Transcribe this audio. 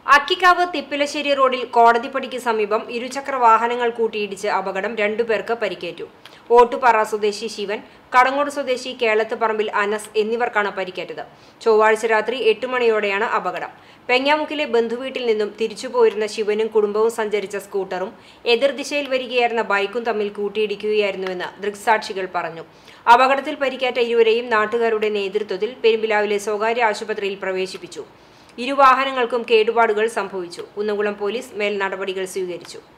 അക്കിക്കാവ് തിപ്പിലശ്ശേരി റോഡിൽ കോടതിപ്പടിക്ക് സമീപം ഇരുചക്ര വാഹനങ്ങൾ കൂട്ടിയിടിച്ച് അപകടം രണ്ടുപേർക്ക് പരിക്കേറ്റു ഓട്ടുപാറ സ്വദേശി ശിവൻ കടങ്ങോട് സ്വദേശി കേളത്ത് പറമ്പിൽ അനസ് എന്നിവർക്കാണ് പരിക്കേറ്റത് ചൊവ്വാഴ്ച രാത്രി എട്ട് മണിയോടെയാണ് അപകടം പെങ്ങാമുക്കിലെ ബന്ധുവീട്ടിൽ നിന്നും തിരിച്ചുപോയിരുന്ന ശിവനും കുടുംബവും സഞ്ചരിച്ച സ്കൂട്ടറും എതിർദിശയിൽ വരികയായിരുന്ന ബൈക്കും തമ്മിൽ കൂട്ടിയിടിക്കുകയായിരുന്നുവെന്ന് ദൃക്സാക്ഷികൾ പറഞ്ഞു അപകടത്തിൽ പരിക്കേറ്റ ഇരുവരെയും നാട്ടുകാരുടെ നേതൃത്വത്തിൽ പെരുമ്പിലാവിലെ സ്വകാര്യ ആശുപത്രിയിൽ പ്രവേശിപ്പിച്ചു ഇരുവാഹനങ്ങൾക്കും കേടുപാടുകൾ സംഭവിച്ചു കുന്നംകുളം പോലീസ് മേൽ നടപടികൾ സ്വീകരിച്ചു